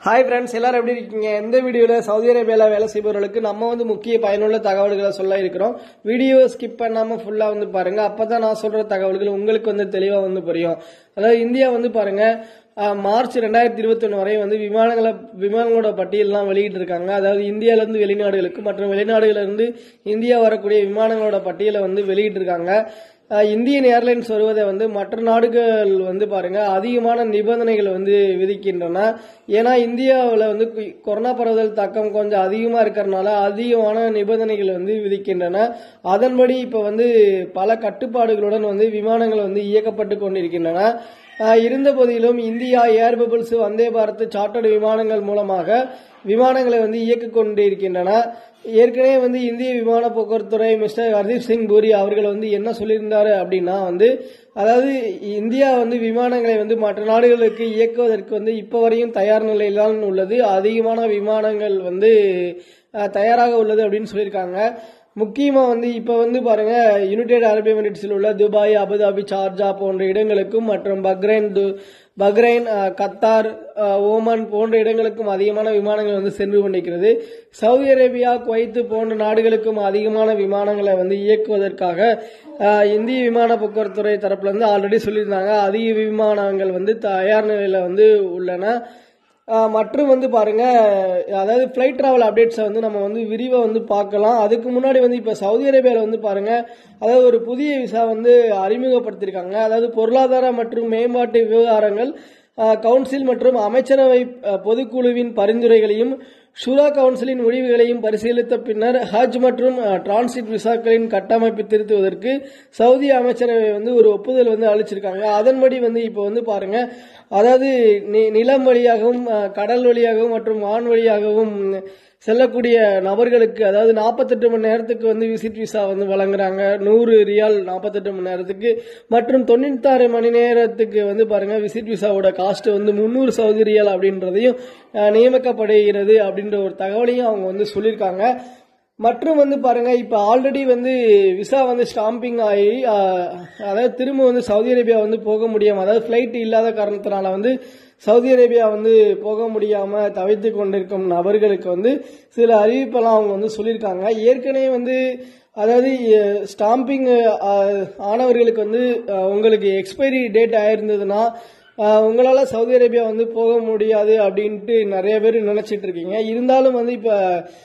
hi friends எல்லாரும் எப்படி இருக்கீங்க இந்த வீடியோவில் சவுதி அரேபியாவில் வேலை செய்பவர்களுக்கு நம்ம வந்து முக்கிய பயனுள்ள தகவல்களை சொல்ல இருக்கிறோம் வீடியோ ஸ்கிப் பண்ணாமல் ஃபுல்லாக வந்து பாருங்க அப்போ தான் நான் சொல்கிற தகவல்கள் உங்களுக்கு வந்து தெளிவாக வந்து புரியும் அதாவது இந்தியா வந்து பாருங்க அஹ், மார்ச் ரெண்டாயிரத்தி இருபத்தொன்று வரை வந்து விமானங்களை விமானங்களோட பட்டியல்லாம் வெளியிட்டு இருக்காங்க அதாவது இந்தியாவிலேருந்து வெளிநாடுகளுக்கு மற்றும் வெளிநாடுகளிலிருந்து இந்தியா வரக்கூடிய விமானங்களோட பட்டியலை வந்து வெளியிட்டு இருக்காங்க அஹ், இந்தியன் ஏர்லைன்ஸ் வருவதை வந்து மற்ற நாடுகள் வந்து பாருங்க அதிகமான நிபந்தனைகள் வந்து விதிக்கின்றன ஏன்னா இந்தியாவில் வந்து கு- கொரோனா பரவுதல் தாக்கம் கொஞ்சம் அதிகமாக இருக்கிறனால அதிகமான நிபந்தனைகள் வந்து விதிக்கின்றன அதன்படி இப்போ வந்து பல கட்டுப்பாடுகளுடன் வந்து விமானங்கள் வந்து இயக்கப்பட்டு கொண்டிருக்கின்றன அஹ், இருந்த போதிலும் India air bubbles Vande Bharat chartered விமானங்கள் மூலமாக விமானங்களை வந்து இயக்கிக் கொண்டிருக்கின்றன ஏற்கனவே வந்து இந்திய விமான போக்குவரத்துறை மிஸ்டர் ஹர்தீப் சிங் பூரி அவர்கள் வந்து என்ன சொல்லியிருந்தாரு அப்படின்னா வந்து அதாவது இந்தியா வந்து விமானங்களை வந்து மற்ற நாடுகளுக்கு இயக்குவதற்கு வந்து இப்போ வரையும் தயார் நிலையில் தான் உள்ளது அதிகமான விமானங்கள் வந்து அஹ், தயாராக உள்ளது அப்படின்னு சொல்லியிருக்காங்க முக்கியமாக வந்து இப்போ வந்து பாருங்க யுனைடெட் அரபு எமிரேட்ஸில் உள்ள துபாய் அபுதாபி சார்ஜா போன்ற இடங்களுக்கும் மற்றும் பக்ரைன் து பக்ரைன் அஹ், கத்தார் அஹ், ஓமான் போன்ற இடங்களுக்கும் அதிகமான விமானங்கள் வந்து சென்று கொண்டிருக்கிறது சவுதி அரேபியா குவைத்து போன்ற நாடுகளுக்கும் அதிகமான விமானங்களை வந்து இயக்குவதற்காக அஹ், இந்திய விமான போக்குவரத்துறை தரப்புல இருந்து ஆல்ரெடி சொல்லியிருந்தாங்க அதிக விமானங்கள் வந்து தயார் நிலையில் வந்து உள்ளன ஆஹ் மற்றும் வந்து பாருங்க அதாவது ஃப்ளைட் டிராவல் அப்டேட்ஸை வந்து நம்ம வந்து விரிவாக வந்து பார்க்கலாம் அதுக்கு முன்னாடி வந்து இப்போ சவுதி அரேபியாவில் வந்து பாருங்க அதாவது ஒரு புதிய விசா வந்து அறிமுகப்படுத்தியிருக்காங்க அதாவது பொருளாதார மற்றும் மேம்பாட்டு விவகாரங்கள் ஆஹ் கவுன்சில் மற்றும் அமைச்சரவை ஆஹ் பொதுக்குழுவின் பரிந்துரைகளையும் ஷூரா கவுன்சிலின் முடிவுகளையும் பரிசீலித்த பின்னர் ஹஜ் மற்றும் ஆஹ், டிரான்சிட் விசாக்களின் கட்டமைப்பு திருத்துவதற்கு சவுதி அமைச்சரவை வந்து ஒரு ஒப்புதல் வந்து அளிச்சிருக்காங்க அதன்படி வந்து இப்போ வந்து பாருங்க அதாவது நி- நிலம் வழியாகவும் ஆஹ், கடல் வழியாகவும் மற்றும் வான் வழியாகவும் செல்லக்கூடிய நபர்களுக்கு அதாவது நாற்பத்தெட்டு மணி நேரத்துக்கு வந்து விசிட் விசா வந்து வழங்குறாங்க நூறு ரியால் நாற்பத்தெட்டு மணி நேரத்துக்கு மற்றும் தொண்ணூத்தாறு மணி நேரத்துக்கு வந்து பாருங்க விசிட் விசாவோட காஸ்ட் வந்து முந்நூறு சவுதி ரியால் அப்படின்றதையும் அஹ், நியமிக்கப்படுகிறது அப்படின்ற ஒரு தகவலையும் அவங்க வந்து சொல்லியிருக்காங்க மற்றும் வந்து பாருங்க இப்போ ஆல்ரெடி வந்து விசா வந்து ஸ்டாம்பிங் ஆகி அஹ், அதாவது திரும்ப வந்து சவுதி அரேபியா வந்து போக முடியாம அதாவது ஃப்ளைட் இல்லாத காரணத்தினால வந்து சவுதி அரேபியா வந்து போக முடியாம தவித்து கொண்டிருக்கும் நபர்களுக்கு வந்து சில அறிவிப்பெல்லாம் அவங்க வந்து சொல்லியிருக்காங்க ஏற்கனவே வந்து அதாவது ஸ்டாம்பிங் ஆனவர்களுக்கு வந்து அஹ், உங்களுக்கு எக்ஸ்பைரி டேட் ஆயிருந்ததுன்னா ஆஹ் உங்களால சவுதி அரேபியா வந்து போக முடியாது அப்படின்ட்டு நிறைய பேர் நினைச்சிட்டு இருக்கீங்க இருந்தாலும் வந்து இப்ப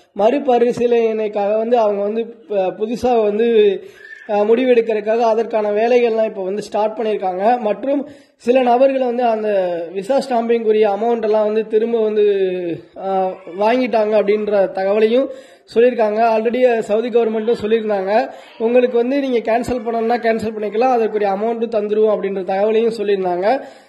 மறுபரிசீலனைக்காக வந்து அவங்க வந்து இப்ப புதுசா வந்து ஆஹ் முடிவெடுக்கிறதுக்காக அதற்கான வேலைகள்லாம் இப்போ வந்து ஸ்டார்ட் பண்ணியிருக்காங்க மற்றும் சில நபர்கள் வந்து அந்த விசா ஸ்டாம்பிங்குரிய அமௌண்ட் எல்லாம் வந்து திரும்ப வந்து ஆஹ் வாங்கிட்டாங்க அப்படின்ற தகவலையும் சொல்லியிருக்காங்க ஆல்ரெடி சவுதி கவர்மெண்ட்டும் சொல்லியிருந்தாங்க உங்களுக்கு வந்து நீங்கள் கேன்சல் பண்ணணும்னா கேன்சல் பண்ணிக்கலாம் அதற்குரிய அமௌண்ட்டும் தந்துருவோம் அப்படின்ற தகவலையும் சொல்லியிருந்தாங்க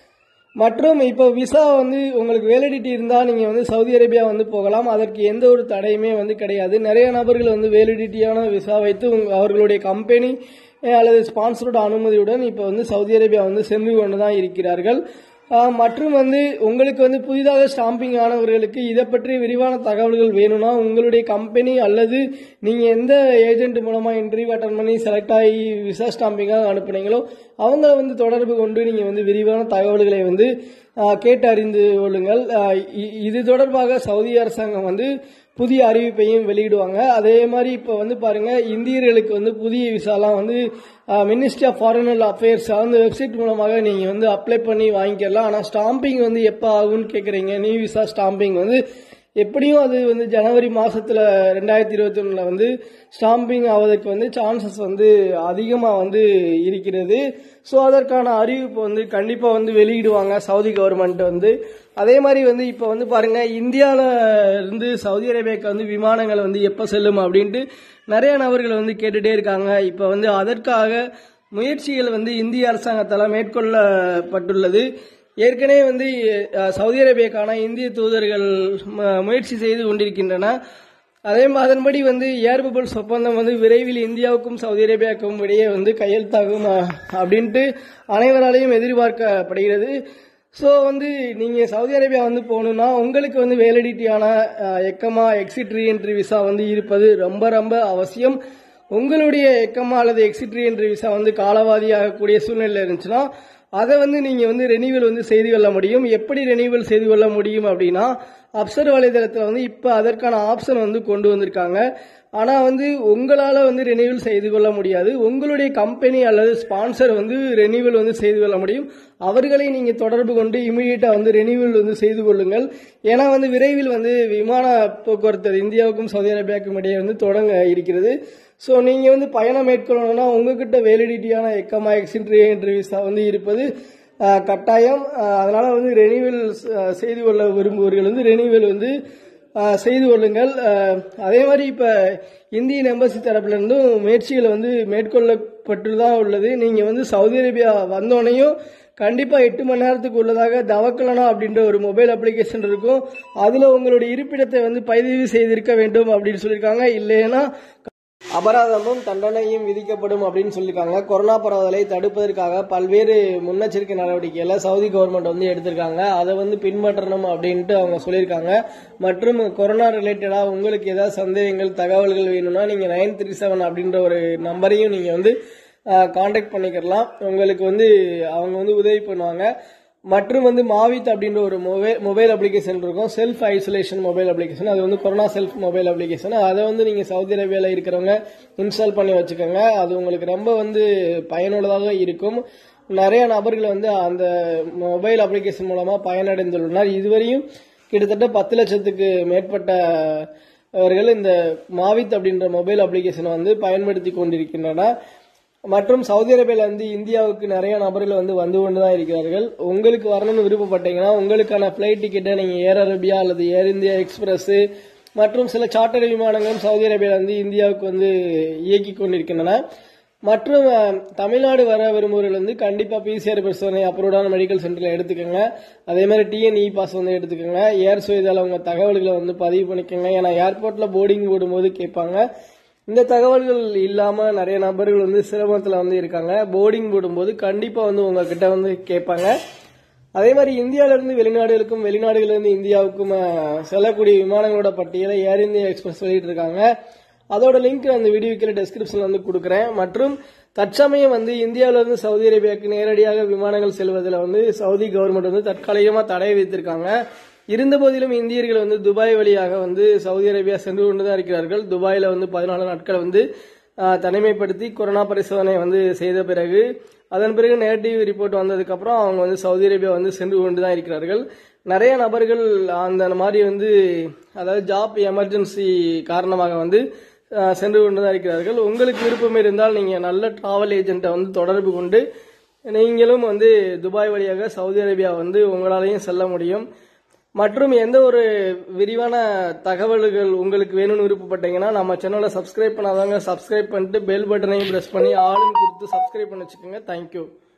மற்றும் இப்போ விசா வந்து உங்களுக்கு வேலிடிட்டி இருந்தால் நீங்கள் வந்து சவுதி அரேபியா வந்து போகலாம் அதற்கு எந்த ஒரு தடையுமே வந்து கிடையாது நிறைய நபர்கள் வந்து வேலிடிட்டியான விசா வைத்து உங்க- அவர்களுடைய கம்பெனி அஹ், அல்லது ஸ்பான்சரோட அனுமதியுடன் இப்போ வந்து சவுதி அரேபியா வந்து சென்று கொண்டு தான் இருக்கிறார்கள் ஆஹ், மற்றும் வந்து உங்களுக்கு வந்து புதிதாக ஸ்டாம்பிங் ஆனவர்களுக்கு இதை பற்றி விரிவான தகவல்கள் வேணும்னா உங்களுடைய கம்பெனி அல்லது நீங்கள் எந்த ஏஜென்ட் மூலமாக இன்டர்வியூ அட்டன் பண்ணி செலக்ட் ஆகி விசா ஸ்டாம்பிங்காக அனுப்புனீங்களோ அவங்கள வந்து தொடர்பு கொண்டு நீங்கள் வந்து விரிவான தகவல்களை வந்து ஆஹ், கேட்டு அறிந்து கொள்ளுங்கள் ஆஹ், இ- இது தொடர்பாக சவுதி அரசாங்கம் வந்து புதிய அறிவிப்பையும் வெளியிடுவாங்க அதே மாதிரி இப்போ வந்து பாருங்க இந்தியர்களுக்கு வந்து புதிய விசாலாம் வந்து மினிஸ்ட்ரி ஆஃப் ஃபாரின் அஃபேர்ஸ் அந்த வெப்சைட் மூலமாக நீங்கள் வந்து அப்ளை பண்ணி வாங்கிக்கலாம் ஆனால் ஸ்டாம்பிங் வந்து எப்போ ஆகும்னு கேட்குறீங்க நியூ விசா ஸ்டாம்பிங் வந்து எப்படியும் அது வந்து ஜனவரி மாசத்துல ரெண்டாயிரத்தி இருபத்தி ஒண்ணுல வந்து ஸ்டாம்பிங் ஆவதற்கு வந்து சான்சஸ் வந்து அதிகமாக வந்து இருக்கிறது ஸோ அதற்கான அறிவிப்பு வந்து கண்டிப்பாக வந்து வெளியிடுவாங்க சவுதி கவர்மெண்ட் வந்து அதே மாதிரி வந்து இப்போ வந்து பாருங்க இந்தியாவில் இருந்து சவுதி அரேபியாவுக்கு வந்து விமானங்கள் வந்து எப்போ செல்லும் அப்படின்ட்டு நிறைய நபர்கள் வந்து கேட்டுட்டே இருக்காங்க இப்போ வந்து அதற்காக முயற்சிகள் வந்து இந்திய அரசாங்கத்தால் மேற்கொள்ளப்பட்டுள்ளது ஏற்கனவே வந்து அஹ், சவுதி அரேபியாக்கான இந்திய தூதர்கள் ம- முயற்சி செய்து கொண்டிருக்கின்றன அதே மா- அதன்படி வந்து ஏர் பபிள்ஸ் ஒப்பந்தம் வந்து விரைவில் இந்தியாவுக்கும் சவுதி அரேபியாவுக்கும் இடையே வந்து கையெழுத்தாகும் அஹ், அப்படின்ட்டு அனைவராலையும் எதிர்பார்க்கப்படுகிறது ஸோ வந்து நீங்கள் சவுதி அரேபியா வந்து போகணுன்னா உங்களுக்கு வந்து வேலிடிட்டியான எக்கமா எக்ஸிட் ரீஎன்ட்ரி விசா வந்து இருப்பது ரொம்ப ரொம்ப அவசியம் உங்களுடைய எக்கமா அல்லது எக்ஸிட் ரீஎன்ட்ரி விசா வந்து காலவாதியாகக்கூடிய சூழ்நிலை இருந்துச்சுன்னா அதை வந்து நீங்கள் வந்து ரெனியூவல் வந்து செய்து கொள்ள முடியும் எப்படி ரெனியூவல் செய்து கொள்ள முடியும் அப்படின்னா அப்சர் வலைதளத்தில் வந்து இப்போ அதற்கான ஆப்ஷன் வந்து கொண்டு வந்திருக்காங்க ஆனால் வந்து உங்களால் வந்து ரெனியூவல் செய்து கொள்ள முடியாது உங்களுடைய கம்பெனி அல்லது ஸ்பான்சர் வந்து ரெனியூவல் வந்து செய்து கொள்ள முடியும் அவர்களை நீங்கள் தொடர்பு கொண்டு இமீடியட்டாக வந்து ரெனியூவல் வந்து செய்து கொள்ளுங்கள் ஏன்னா வந்து விரைவில் வந்து விமான போக்குவரத்து இந்தியாவுக்கும் சவுதி அரேபியாவுக்கும் இடையே வந்து தொடங்க இருக்கிறது ஸோ நீங்கள் வந்து பயணம் மேற்கொள்ளணும்னா உங்ககிட்ட வேலிடிட்டியான எக்கமா எக்ஸின்ட்ரி விசா வந்து இருப்பது ஆஹ், கட்டாயம் ஆஹ், அதனால வந்து ரெனியூவல் செய்து கொள்ள விரும்புவர்கள் வந்து ரெனியூவல் வந்து ஆஹ், செய்து கொள்ளுங்கள் ஆஹ், அதே மாதிரி இப்போ இந்தியன் எம்பசி தரப்புல இருந்தும் முயற்சிகள் வந்து மேற்கொள்ளப்பட்டு தான் உள்ளது நீங்கள் வந்து சவுதி அரேபியா வந்தோடனையும் கண்டிப்பாக எட்டு மணி நேரத்துக்கு உள்ளதாக தவக்கலனா அப்படின்ற ஒரு மொபைல் அப்ளிகேஷன் இருக்கும் அதில் உங்களுடைய இருப்பிடத்தை வந்து பதிவு செய்திருக்க வேண்டும் அப்படின்னு சொல்லியிருக்காங்க இல்லைன்னா அபராதமும் தண்டனையும் விதிக்கப்படும் அப்படின்னு சொல்லியிருக்காங்க கொரோனா பரவலை தடுப்பதற்காக பல்வேறு முன்னெச்சரிக்கை நடவடிக்கைகளை சவுதி கவர்மெண்ட் வந்து எடுத்திருக்காங்க அதை வந்து பின்பற்றணும் அப்படின்ட்டு அவங்க சொல்லியிருக்காங்க மற்றும் கொரோனா ரிலேட்டடாக உங்களுக்கு ஏதாவது சந்தேகங்கள் தகவல்கள் வேணும்னா நீங்கள் நைன் த்ரீ செவன் அப்படின்ற ஒரு நம்பரையும் நீங்கள் வந்து காண்டாக்ட் பண்ணிக்கலாம் உங்களுக்கு வந்து அவங்க வந்து உதவி பண்ணுவாங்க மற்றும் வந்து மாவித் அப்படின்ற ஒரு மொபைல் மொபைல் அப்ளிகேஷன் இருக்கும் செல்ஃப் ஐசோலேஷன் மொபைல் அப்ளிகேஷன் அது வந்து கொரோனா செல்ஃப் மொபைல் அப்ளிகேஷன் அதை வந்து நீங்கள் சவுதி அரேபியாவில் இருக்கிறவங்க இன்ஸ்டால் பண்ணி வச்சுக்கோங்க அது உங்களுக்கு ரொம்ப வந்து பயனுள்ளதாக இருக்கும் நிறைய நபர்கள் வந்து அந்த மொபைல் அப்ளிகேஷன் மூலமாக பயனடைந்துள்ளனர் இதுவரையும் கிட்டத்தட்ட பத்து லட்சத்துக்கு மேற்பட்ட அவர்கள் இந்த மாவித் அப்படின்ற மொபைல் அப்ளிகேஷனை வந்து பயன்படுத்தி கொண்டிருக்கின்றனர் மற்றும் சவுதி அரேபியால வந்து இந்தியாவுக்கு நிறைய நபர்கள் வந்து வந்து கொண்டு தான் இருக்கிறார்கள் உங்களுக்கு வரணும்னு விருப்பப்பட்டீங்கன்னா உங்களுக்கான ஃப்ளைட் டிக்கெட்டை நீங்கள் ஏர் அரேபியா அல்லது ஏர் இந்தியா எக்ஸ்பிரஸ் மற்றும் சில சார்ட்டர் விமானங்களும் சவுதி அரேபியால வந்து இந்தியாவுக்கு வந்து இயக்கி கொண்டிருக்கின்றன மற்றும் அஹ், தமிழ்நாடு வர விரும்புவர்கள் வந்து கண்டிப்பாக பிசிஆர் பரிசோதனை அப்ரூவ்டான மெடிக்கல் சென்டரில் எடுத்துக்கோங்க அதே மாதிரி டிஎன்இ பாஸ் வந்து எடுத்துக்கோங்க ஏர் சுயதால் உங்கள் தகவல்களை வந்து பதிவு பண்ணிக்கோங்க ஏன்னா ஏர்போர்ட்டில் போர்டிங் போடும்போது கேட்பாங்க இந்த தகவல்கள் இல்லாமல் நிறைய நபர்கள் வந்து சிரமத்தில் வந்து இருக்காங்க போர்டிங் போடும்போது கண்டிப்பாக வந்து உங்ககிட்ட வந்து கேட்பாங்க அதே மாதிரி இந்தியாவிலிருந்து வெளிநாடுகளுக்கும் வெளிநாடுகளிலிருந்து இந்தியாவுக்கும் அஹ், செல்லக்கூடிய விமானங்களோட பட்டியலை ஏர் இந்தியா எக்ஸ்பிரஸ் வெளியிட்டிருக்காங்க அதோட லிங்க் அந்த வீடியோ கீழே டெஸ்கிரிப்ஷன்ல வந்து கொடுக்குறேன் மற்றும் தற்சமயம் வந்து இந்தியாவிலிருந்து சவுதி அரேபியாவுக்கு நேரடியாக விமானங்கள் செல்வதில் வந்து சவுதி கவர்மெண்ட் வந்து தற்காலிகமாக தடை வைத்திருக்காங்க இருந்த போதிலும் இந்தியர்கள் வந்து துபாய் வழியாக வந்து சவுதி அரேபியா சென்று கொண்டு தான் இருக்கிறார்கள் துபாயில் வந்து பதினாலு நாட்கள் வந்து ஆஹ், தனிமைப்படுத்தி கொரோனா பரிசோதனை வந்து செய்த பிறகு அதன் பிறகு நெகட்டிவ் ரிப்போர்ட் வந்ததுக்கப்புறம் அவங்க வந்து சவுதி அரேபியா வந்து சென்று கொண்டு தான் இருக்கிறார்கள் நிறைய நபர்கள் அந்த மாதிரி வந்து அதாவது ஜாப் எமர்ஜென்சி காரணமாக வந்து ஆஹ், சென்று கொண்டு தான் இருக்கிறார்கள் உங்களுக்கு விருப்பம் இருந்தால் நீங்கள் நல்ல டிராவல் ஏஜென்ட்டை வந்து தொடர்பு கொண்டு நீங்களும் வந்து துபாய் வழியாக சவுதி அரேபியா வந்து உங்களாலையும் செல்ல முடியும் மற்றும் எந்த ஒரு விரிவான தகவல்கள் உங்களுக்கு வேணும்னு விருப்பப்பட்டீங்கன்னா நம்ம சேனலை சப்ஸ்கிரைப் பண்ணாதவங்க சப்ஸ்கிரைப் பண்ணிட்டு பெல் பட்டனையும் ப்ரெஸ் பண்ணி ஆளுன்னு கொடுத்து சப்ஸ்கிரைப் பண்ணி வச்சுக்கோங்க தேங்க்யூ